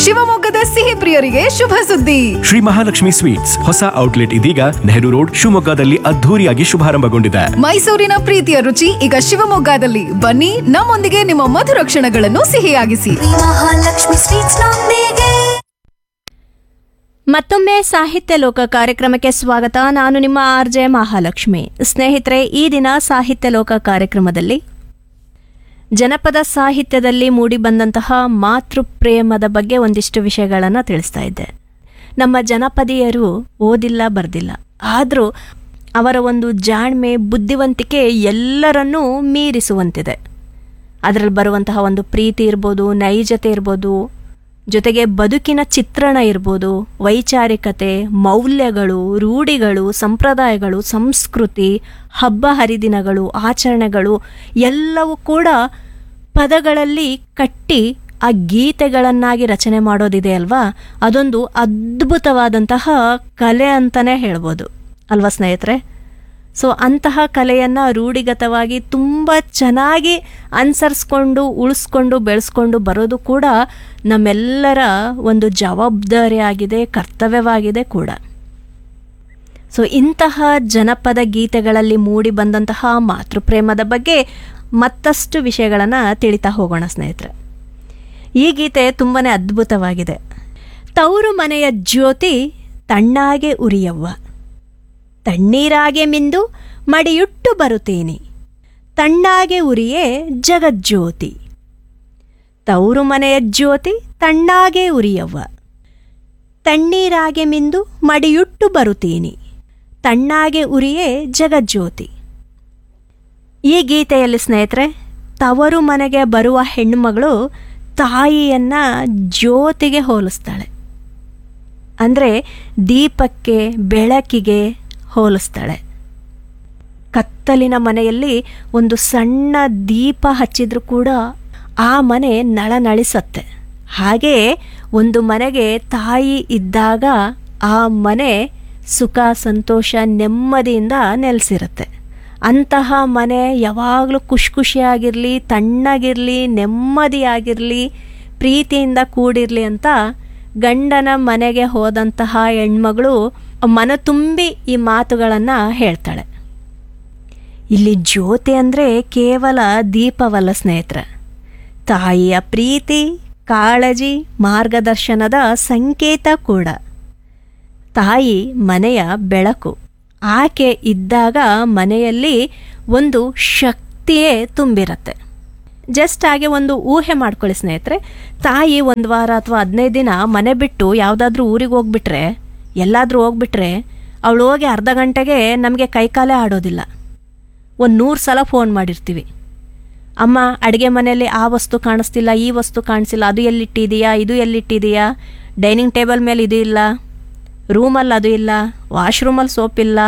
ಶಿವಮೊಗ್ಗದ ಸಿಹಿ ಪ್ರಿಯರಿಗೆ ಶುಭ ಸುದ್ದಿ ಶ್ರೀ ಮಹಾಲಕ್ಷ್ಮಿ ಸ್ವೀಟ್ಸ್ ಹೊಸ ಔಟ್ಲೆಟ್ ಇದೀಗ ನೆಹರು ರೋಡ್ ಶಿವಮೊಗ್ಗದಲ್ಲಿ ಅದ್ಧೂರಿಯಾಗಿ ಶುಭಾರಂಭಗೊಂಡಿದೆ ಮೈಸೂರಿನ ಪ್ರೀತಿಯ ರುಚಿ ಈಗ ಶಿವಮೊಗ್ಗದಲ್ಲಿ ಬನ್ನಿ ನಮ್ಮೊಂದಿಗೆ ನಿಮ್ಮ ಮಧುರ ಕ್ಷಣಗಳನ್ನು ಸಿಹಿಯಾಗಿಸಿ ಮಹಾಲಕ್ಷ್ಮಿ ಸ್ವೀಟ್ಸ್ ನೊಂದಿಗೆ ಮತ್ತೊಮ್ಮೆ ಸಾಹಿತ್ಯ ಲೋಕ ಕಾರ್ಯಕ್ರಮಕ್ಕೆ ಸ್ವಾಗತ ನಾನು ನಿಮ್ಮ ಆರ್ ಜೆ ಮಹಾಲಕ್ಷ್ಮಿ ಸ್ನೇಹಿತರೆ ಈ ದಿನ ಸಾಹಿತ್ಯ ಲೋಕ ಕಾರ್ಯಕ್ರಮದಲ್ಲಿ ಜನಪದ ಸಾಹಿತ್ಯದಲ್ಲಿ ಮೂಡಿಬಂದಂತಹ ಮಾತೃಪ್ರೇಮದ ಬಗ್ಗೆ ಒಂದಿಷ್ಟು ವಿಷಯಗಳನ್ನು ತಿಳಿಸ್ತಾ ಇದ್ದೆ ನಮ್ಮ ಜನಪದೀಯರು ಓದಿಲ್ಲ ಬರ್ದಿಲ್ಲ ಆದರೂ ಅವರ ಒಂದು ಜಾಣ್ಮೆ ಬುದ್ಧಿವಂತಿಕೆ ಎಲ್ಲರನ್ನೂ ಮೀರಿಸುವಂತಿದೆ ಅದರಲ್ಲಿ ಬರುವಂತಹ ಒಂದು ಪ್ರೀತಿ ಇರ್ಬೋದು ನೈಜತೆ ಇರ್ಬೋದು ಜೊತೆಗೆ ಬದುಕಿನ ಚಿತ್ರಣ ಇರ್ಬೋದು ವೈಚಾರಿಕತೆ ಮೌಲ್ಯಗಳು ರೂಢಿಗಳು ಸಂಪ್ರದಾಯಗಳು ಸಂಸ್ಕೃತಿ ಹಬ್ಬ ಹರಿದಿನಗಳು ಆಚರಣೆಗಳು ಎಲ್ಲವೂ ಕೂಡ ಪದಗಳಲ್ಲಿ ಕಟ್ಟಿ ಆ ಗೀತೆಗಳನ್ನಾಗಿ ರಚನೆ ಮಾಡೋದಿದೆ ಅಲ್ವಾ ಅದೊಂದು ಅದ್ಭುತವಾದಂತಹ ಕಲೆ ಅಂತಲೇ ಹೇಳ್ಬೋದು ಅಲ್ವಾ ಸ್ನೇಹಿತರೆ ಸೊ ಅಂತಹ ಕಲೆಯನ್ನು ರೂಢಿಗತವಾಗಿ ತುಂಬ ಚೆನ್ನಾಗಿ ಅನುಸರಿಸ್ಕೊಂಡು ಉಳಿಸ್ಕೊಂಡು ಬೆಳೆಸ್ಕೊಂಡು ಬರೋದು ಕೂಡ ನಮ್ಮೆಲ್ಲರ ಒಂದು ಜವಾಬ್ದಾರಿಯಾಗಿದೆ ಕರ್ತವ್ಯವಾಗಿದೆ ಕೂಡ ಸೊ ಇಂತಹ ಜನಪದ ಗೀತೆಗಳಲ್ಲಿ ಮೂಡಿ ಬಂದಂತಹ ಮಾತೃಪ್ರೇಮದ ಬಗ್ಗೆ ಮತ್ತಷ್ಟು ವಿಷಯಗಳನ್ನು ತಿಳಿತಾ ಹೋಗೋಣ ಸ್ನೇಹಿತರೆ ಈ ಗೀತೆ ತುಂಬಾ ಅದ್ಭುತವಾಗಿದೆ ತವರು ಮನೆಯ ಜ್ಯೋತಿ ತಣ್ಣಾಗೆ ಉರಿಯವ್ವ ತಣ್ಣೀರಾಗೆ ಮಿಂದು ಮಡಿಯುಟ್ಟು ಬರುತ್ತೇನೆ ತಣ್ಣಾಗೆ ಉರಿಯೇ ಜಗಜ್ಯೋತಿ ತವರು ಮನೆಯ ಜ್ಯೋತಿ ತಣ್ಣಾಗೆ ಉರಿಯವ್ವ ತಣ್ಣೀರಾಗೆ ಮಿಂದು ಮಡಿಯುಟ್ಟು ಬರುತ್ತೀನಿ ತಣ್ಣಾಗೆ ಉರಿಯೇ ಜಗಜ್ಯೋತಿ ಈ ಗೀತೆಯಲ್ಲಿ ಸ್ನೇಹಿತರೆ ತವರು ಮನೆಗೆ ಬರುವ ಹೆಣ್ಣುಮಗಳು ತಾಯಿಯನ್ನ ಜ್ಯೋತಿಗೆ ಹೋಲಿಸ್ತಾಳೆ ಅಂದರೆ ದೀಪಕ್ಕೆ ಬೆಳಕಿಗೆ ಹೋಲಿಸ್ತಾಳೆ ಕತ್ತಲಿನ ಮನೆಯಲ್ಲಿ ಒಂದು ಸಣ್ಣ ದೀಪ ಹಚ್ಚಿದ್ರೂ ಕೂಡ ಆ ಮನೆ ನಳನಳಿಸತ್ತೆ ಹಾಗೆಯೇ ಒಂದು ಮನೆಗೆ ತಾಯಿ ಇದ್ದಾಗ ಆ ಮನೆ ಸುಖ ಸಂತೋಷ ನೆಮ್ಮದಿಯಿಂದ ನೆಲೆಸಿರುತ್ತೆ ಅಂತಹ ಮನೆ ಯಾವಾಗಲೂ ಖುಷಿ ಖುಷಿಯಾಗಿರಲಿ ತಣ್ಣಗಿರಲಿ ನೆಮ್ಮದಿಯಾಗಿರಲಿ ಪ್ರೀತಿಯಿಂದ ಕೂಡಿರಲಿ ಅಂತ ಗಂಡನ ಮನೆಗೆ ಹೋದಂತಹ ಹೆಣ್ಮಗಳು ಮನ ತುಂಬಿ ಈ ಮಾತುಗಳನ್ನು ಹೇಳ್ತಾಳೆ ಇಲ್ಲಿ ಜ್ಯೋತಿ ಅಂದರೆ ಕೇವಲ ದೀಪವಲ್ಲ ಸ್ನೇಹಿತರ ತಾಯಿಯ ಪ್ರೀತಿ ಕಾಳಜಿ ಮಾರ್ಗದರ್ಶನದ ಸಂಕೇತ ಕೂಡ ತಾಯಿ ಮನೆಯ ಬೆಳಕು ಆಕೆ ಇದ್ದಾಗ ಮನೆಯಲ್ಲಿ ಒಂದು ಶಕ್ತಿಯೇ ತುಂಬಿರತ್ತೆ ಜಸ್ಟ್ ಹಾಗೆ ಒಂದು ಊಹೆ ಮಾಡ್ಕೊಳ್ಳಿ ಸ್ನೇಹಿತರೆ ತಾಯಿ ಒಂದು ವಾರ ಅಥವಾ ಹದಿನೈದು ದಿನ ಮನೆ ಬಿಟ್ಟು ಯಾವುದಾದ್ರೂ ಊರಿಗೆ ಹೋಗ್ಬಿಟ್ರೆ ಎಲ್ಲಾದರೂ ಹೋಗ್ಬಿಟ್ರೆ ಅವಳು ಹೋಗಿ ಅರ್ಧ ಗಂಟೆಗೆ ನಮಗೆ ಕೈಕಾಲೇ ಆಡೋದಿಲ್ಲ ಒಂದು ನೂರು ಸಲ ಫೋನ್ ಮಾಡಿರ್ತೀವಿ ಅಮ್ಮ ಅಡುಗೆ ಮನೆಯಲ್ಲಿ ಆ ವಸ್ತು ಕಾಣಿಸ್ತಿಲ್ಲ ಈ ವಸ್ತು ಕಾಣಿಸಿಲ್ಲ ಅದು ಎಲ್ಲಿಟ್ಟಿದೆಯಾ ಇದು ಎಲ್ಲಿಟ್ಟಿದೆಯಾ ಡೈನಿಂಗ್ ಟೇಬಲ್ ಮೇಲೆ ಇದು ಇಲ್ಲ ರೂಮಲ್ಲಿ ಅದು ಇಲ್ಲ ವಾಶ್ರೂಮಲ್ಲಿ ಸೋಪ್ ಇಲ್ಲ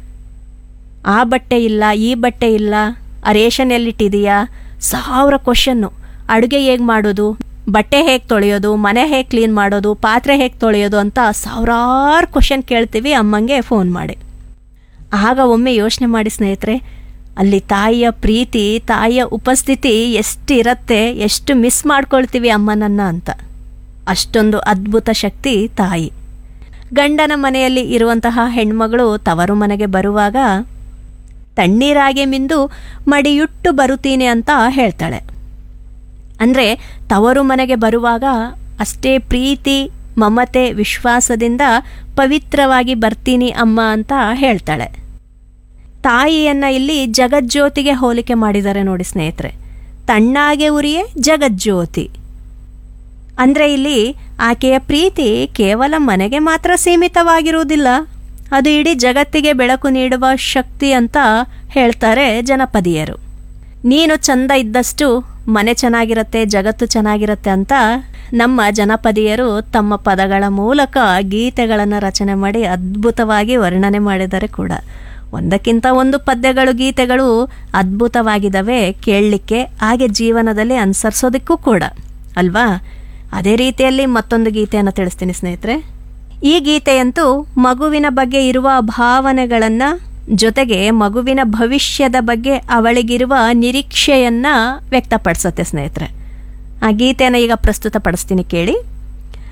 ಆ ಬಟ್ಟೆ ಇಲ್ಲ ಈ ಬಟ್ಟೆ ಇಲ್ಲ ಆ ರೇಷನ್ ಎಲ್ಲಿಟ್ಟಿದೆಯಾ ಸಾವಿರ ಕ್ವಶನ್ನು ಅಡುಗೆ ಹೇಗೆ ಮಾಡೋದು ಬಟ್ಟೆ ಹೇಗೆ ತೊಳೆಯೋದು ಮನೆ ಹೇಗೆ ಕ್ಲೀನ್ ಮಾಡೋದು ಪಾತ್ರೆ ಹೇಗೆ ತೊಳೆಯೋದು ಅಂತ ಸಾವಿರಾರು ಕ್ವಶನ್ ಕೇಳ್ತೀವಿ ಅಮ್ಮಂಗೆ ಫೋನ್ ಮಾಡಿ ಆಗ ಒಮ್ಮೆ ಯೋಚನೆ ಮಾಡಿ ಸ್ನೇಹಿತರೆ ಅಲ್ಲಿ ತಾಯಿಯ ಪ್ರೀತಿ ತಾಯಿಯ ಉಪಸ್ಥಿತಿ ಎಷ್ಟಿರತ್ತೆ ಎಷ್ಟು ಮಿಸ್ ಮಾಡ್ಕೊಳ್ತೀವಿ ಅಮ್ಮನನ್ನ ಅಂತ ಅಷ್ಟೊಂದು ಅದ್ಭುತ ಶಕ್ತಿ ತಾಯಿ ಗಂಡನ ಮನೆಯಲ್ಲಿ ಇರುವಂತಹ ಹೆಣ್ಮಗಳು ತವರು ಮನೆಗೆ ಬರುವಾಗ ತಣ್ಣೀರಾಗೆ ಮಿಂದು ಮಡಿಯುಟ್ಟು ಬರುತ್ತೀನಿ ಅಂತ ಹೇಳ್ತಾಳೆ ಅಂದರೆ ತವರು ಮನೆಗೆ ಬರುವಾಗ ಅಷ್ಟೇ ಪ್ರೀತಿ ಮಮತೆ ವಿಶ್ವಾಸದಿಂದ ಪವಿತ್ರವಾಗಿ ಬರ್ತೀನಿ ಅಮ್ಮ ಅಂತ ಹೇಳ್ತಾಳೆ ತಾಯಿಯನ್ನ ಇಲ್ಲಿ ಜಗಜ್ಯೋತಿಗೆ ಹೋಲಿಕೆ ಮಾಡಿದ್ದಾರೆ ನೋಡಿ ಸ್ನೇಹಿತರೆ ತಣ್ಣಾಗೆ ಉರಿಯೇ ಜಗಜ್ಯೋತಿ ಅಂದರೆ ಇಲ್ಲಿ ಆಕೆಯ ಪ್ರೀತಿ ಕೇವಲ ಮನೆಗೆ ಮಾತ್ರ ಸೀಮಿತವಾಗಿರುವುದಿಲ್ಲ ಅದು ಇಡೀ ಜಗತ್ತಿಗೆ ಬೆಳಕು ನೀಡುವ ಶಕ್ತಿ ಅಂತ ಹೇಳ್ತಾರೆ ಜನಪದೀಯರು ನೀನು ಚಂದ ಇದ್ದಷ್ಟು ಮನೆ ಚೆನ್ನಾಗಿರತ್ತೆ ಜಗತ್ತು ಚೆನ್ನಾಗಿರತ್ತೆ ಅಂತ ನಮ್ಮ ಜನಪದೀಯರು ತಮ್ಮ ಪದಗಳ ಮೂಲಕ ಗೀತೆಗಳನ್ನು ರಚನೆ ಮಾಡಿ ಅದ್ಭುತವಾಗಿ ವರ್ಣನೆ ಮಾಡಿದ್ದಾರೆ ಕೂಡ ಒಂದಕ್ಕಿಂತ ಒಂದು ಪದ್ಯಗಳು ಗೀತೆಗಳು ಅದ್ಭುತವಾಗಿದ್ದಾವೆ ಕೇಳಲಿಕ್ಕೆ ಹಾಗೆ ಜೀವನದಲ್ಲಿ ಅನುಸರಿಸೋದಕ್ಕೂ ಕೂಡ ಅಲ್ವಾ ಅದೇ ರೀತಿಯಲ್ಲಿ ಮತ್ತೊಂದು ಗೀತೆಯನ್ನು ತಿಳಿಸ್ತೀನಿ ಸ್ನೇಹಿತರೆ ಈ ಗೀತೆಯಂತೂ ಮಗುವಿನ ಬಗ್ಗೆ ಇರುವ ಭಾವನೆಗಳನ್ನು ಜೊತೆಗೆ ಮಗುವಿನ ಭವಿಷ್ಯದ ಬಗ್ಗೆ ಅವಳಿಗಿರುವ ನಿರೀಕ್ಷೆಯನ್ನ ವ್ಯಕ್ತಪಡಿಸುತ್ತೆ ಸ್ನೇಹಿತರೆ ಆ ಗೀತೆಯನ್ನು ಈಗ ಪ್ರಸ್ತುತಪಡಿಸ್ತೀನಿ ಕೇಳಿ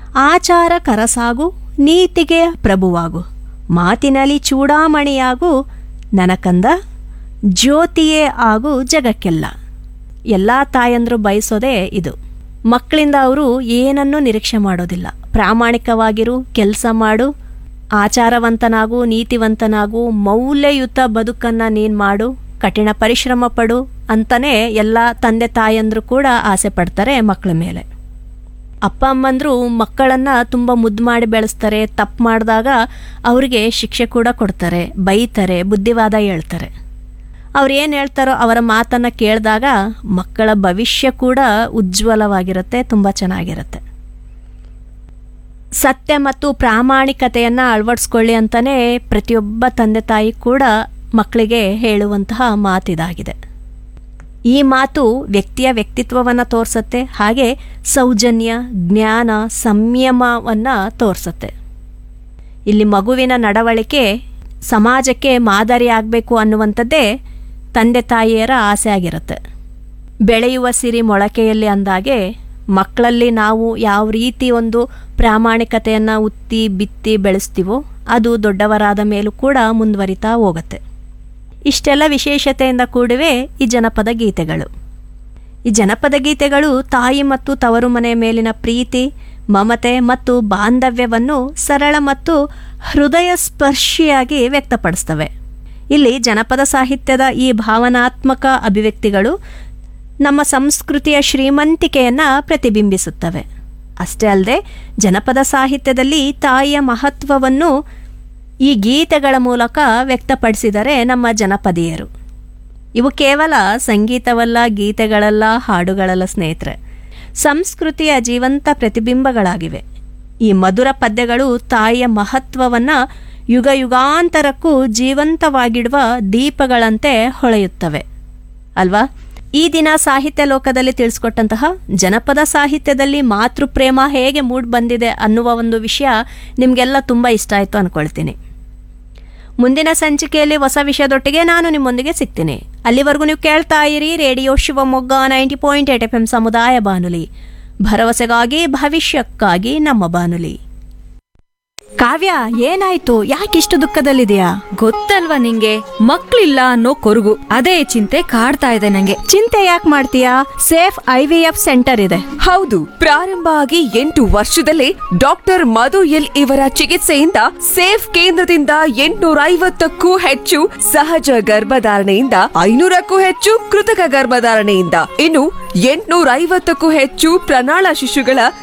ಆಚಾರ ಕರಸಾಗು ನೀತಿಗೆ ಪ್ರಭುವಾಗು ಮಾತಿನಲ್ಲಿ ಚೂಡಾಮಣಿಯಾಗು ನನಕಂದ ಜ್ಯೋತಿಯೇ ಆಗು ಜಗಕ್ಕೆಲ್ಲ ಎಲ್ಲ ತಾಯಂದರು ಬಯಸೋದೇ ಇದು ಮಕ್ಕಳಿಂದ ಅವರು ಏನನ್ನೂ ನಿರೀಕ್ಷೆ ಮಾಡೋದಿಲ್ಲ ಪ್ರಾಮಾಣಿಕವಾಗಿರು ಕೆಲಸ ಮಾಡು ಆಚಾರವಂತನಾಗು ನೀತಿವಂತನಾಗು ಮೌಲ್ಯಯುತ ಬದುಕನ್ನು ನೀನು ಮಾಡು ಕಠಿಣ ಪರಿಶ್ರಮ ಪಡು ಅಂತಲೇ ಎಲ್ಲ ತಂದೆ ತಾಯಂದರು ಕೂಡ ಆಸೆ ಪಡ್ತಾರೆ ಮಕ್ಕಳ ಮೇಲೆ ಅಪ್ಪ ಅಮ್ಮಂದರು ಮಕ್ಕಳನ್ನು ತುಂಬ ಮುದ್ದು ಮಾಡಿ ಬೆಳೆಸ್ತಾರೆ ತಪ್ಪು ಮಾಡಿದಾಗ ಅವರಿಗೆ ಶಿಕ್ಷೆ ಕೂಡ ಕೊಡ್ತಾರೆ ಬೈತಾರೆ ಬುದ್ಧಿವಾದ ಹೇಳ್ತಾರೆ ಅವ್ರು ಏನು ಹೇಳ್ತಾರೋ ಅವರ ಮಾತನ್ನು ಕೇಳಿದಾಗ ಮಕ್ಕಳ ಭವಿಷ್ಯ ಕೂಡ ಉಜ್ವಲವಾಗಿರುತ್ತೆ ತುಂಬ ಚೆನ್ನಾಗಿರುತ್ತೆ ಸತ್ಯ ಮತ್ತು ಪ್ರಾಮಾಣಿಕತೆಯನ್ನು ಅಳವಡಿಸ್ಕೊಳ್ಳಿ ಅಂತಲೇ ಪ್ರತಿಯೊಬ್ಬ ತಂದೆ ತಾಯಿ ಕೂಡ ಮಕ್ಕಳಿಗೆ ಹೇಳುವಂತಹ ಮಾತಿದಾಗಿದೆ ಈ ಮಾತು ವ್ಯಕ್ತಿಯ ವ್ಯಕ್ತಿತ್ವವನ್ನು ತೋರಿಸುತ್ತೆ ಹಾಗೆ ಸೌಜನ್ಯ ಜ್ಞಾನ ಸಂಯಮವನ್ನು ತೋರಿಸುತ್ತೆ ಇಲ್ಲಿ ಮಗುವಿನ ನಡವಳಿಕೆ ಸಮಾಜಕ್ಕೆ ಮಾದರಿ ಆಗಬೇಕು ಅನ್ನುವಂಥದ್ದೇ ತಂದೆ ತಾಯಿಯರ ಆಸೆ ಆಗಿರುತ್ತೆ ಬೆಳೆಯುವ ಸಿರಿ ಮೊಳಕೆಯಲ್ಲಿ ಅಂದಾಗೆ ಮಕ್ಕಳಲ್ಲಿ ನಾವು ಯಾವ ರೀತಿ ಒಂದು ಪ್ರಾಮಾಣಿಕತೆಯನ್ನು ಉತ್ತಿ ಬಿತ್ತಿ ಬೆಳೆಸ್ತೀವೋ ಅದು ದೊಡ್ಡವರಾದ ಮೇಲೂ ಕೂಡ ಮುಂದುವರಿತಾ ಹೋಗುತ್ತೆ ಇಷ್ಟೆಲ್ಲ ವಿಶೇಷತೆಯಿಂದ ಕೂಡಿವೆ ಈ ಜನಪದ ಗೀತೆಗಳು ಈ ಜನಪದ ಗೀತೆಗಳು ತಾಯಿ ಮತ್ತು ತವರು ಮನೆಯ ಮೇಲಿನ ಪ್ರೀತಿ ಮಮತೆ ಮತ್ತು ಬಾಂಧವ್ಯವನ್ನು ಸರಳ ಮತ್ತು ಹೃದಯ ಸ್ಪರ್ಶಿಯಾಗಿ ವ್ಯಕ್ತಪಡಿಸ್ತವೆ ಇಲ್ಲಿ ಜನಪದ ಸಾಹಿತ್ಯದ ಈ ಭಾವನಾತ್ಮಕ ಅಭಿವ್ಯಕ್ತಿಗಳು ನಮ್ಮ ಸಂಸ್ಕೃತಿಯ ಶ್ರೀಮಂತಿಕೆಯನ್ನು ಪ್ರತಿಬಿಂಬಿಸುತ್ತವೆ ಅಷ್ಟೇ ಅಲ್ಲದೆ ಜನಪದ ಸಾಹಿತ್ಯದಲ್ಲಿ ತಾಯಿಯ ಮಹತ್ವವನ್ನು ಈ ಗೀತೆಗಳ ಮೂಲಕ ವ್ಯಕ್ತಪಡಿಸಿದರೆ ನಮ್ಮ ಜನಪದೀಯರು ಇವು ಕೇವಲ ಸಂಗೀತವಲ್ಲ ಗೀತೆಗಳಲ್ಲ ಹಾಡುಗಳಲ್ಲ ಸ್ನೇಹಿತರೆ ಸಂಸ್ಕೃತಿಯ ಜೀವಂತ ಪ್ರತಿಬಿಂಬಗಳಾಗಿವೆ ಈ ಮಧುರ ಪದ್ಯಗಳು ತಾಯಿಯ ಮಹತ್ವವನ್ನು ಯುಗ ಯುಗಾಂತರಕ್ಕೂ ಜೀವಂತವಾಗಿಡುವ ದೀಪಗಳಂತೆ ಹೊಳೆಯುತ್ತವೆ ಅಲ್ವಾ ಈ ದಿನ ಸಾಹಿತ್ಯ ಲೋಕದಲ್ಲಿ ತಿಳಿಸ್ಕೊಟ್ಟಂತಹ ಜನಪದ ಸಾಹಿತ್ಯದಲ್ಲಿ ಮಾತೃಪ್ರೇಮ ಹೇಗೆ ಮೂಡ್ ಬಂದಿದೆ ಅನ್ನುವ ಒಂದು ವಿಷಯ ನಿಮಗೆಲ್ಲ ತುಂಬ ಇಷ್ಟ ಆಯಿತು ಅಂದ್ಕೊಳ್ತೀನಿ ಮುಂದಿನ ಸಂಚಿಕೆಯಲ್ಲಿ ಹೊಸ ವಿಷಯದೊಟ್ಟಿಗೆ ನಾನು ನಿಮ್ಮೊಂದಿಗೆ ಸಿಗ್ತೀನಿ ಅಲ್ಲಿವರೆಗೂ ನೀವು ಕೇಳ್ತಾ ಇರಿ radio Shivamogga ninety point eight F M ಸಮುದಾಯ ಬಾನುಲಿ ಭರವಸೆಗಾಗಿ ಭವಿಷ್ಯಕ್ಕಾಗಿ ನಮ್ಮ ಬಾನುಲಿ ಕಾವ್ಯ ಏನಾಯ್ತು ಯಾಕಿಷ್ಟು ದುಃಖದಲ್ಲಿದೆಯಾ ಗೊತ್ತಲ್ವಾ ನಿಂಗೆ ಮಕ್ಳಿಲ್ಲ ಅನ್ನೋ ಕೊರಗು ಅದೇ ಚಿಂತೆ ಕಾಡ್ತಾ ಇದೆ ನಂಗೆ ಚಿಂತೆ ಯಾಕೆ ಮಾಡ್ತೀಯಾ safe I V F centre ಇದೆ ಹೌದು ಪ್ರಾರಂಭ ಆಗಿ ಎಂಟು ವರ್ಷದಲ್ಲೇ ಡಾಕ್ಟರ್ ಮಧು ಎಲ್ ಇವರ ಚಿಕಿತ್ಸೆಯಿಂದ ಸೇಫ್ ಕೇಂದ್ರದಿಂದ ಎಂಟುನೂರ ಐವತ್ತಕ್ಕೂ ಹೆಚ್ಚು ಸಹಜ ಗರ್ಭಧಾರಣೆಯಿಂದ ಐನೂರಕ್ಕೂ ಹೆಚ್ಚು ಕೃತಕ ಗರ್ಭಧಾರಣೆಯಿಂದ ಇನ್ನು ಎಂಟುನೂರ ಐವತ್ತಕ್ಕೂ ಹೆಚ್ಚು ಪ್ರಣಾಳ ಶಿಶುಗಳ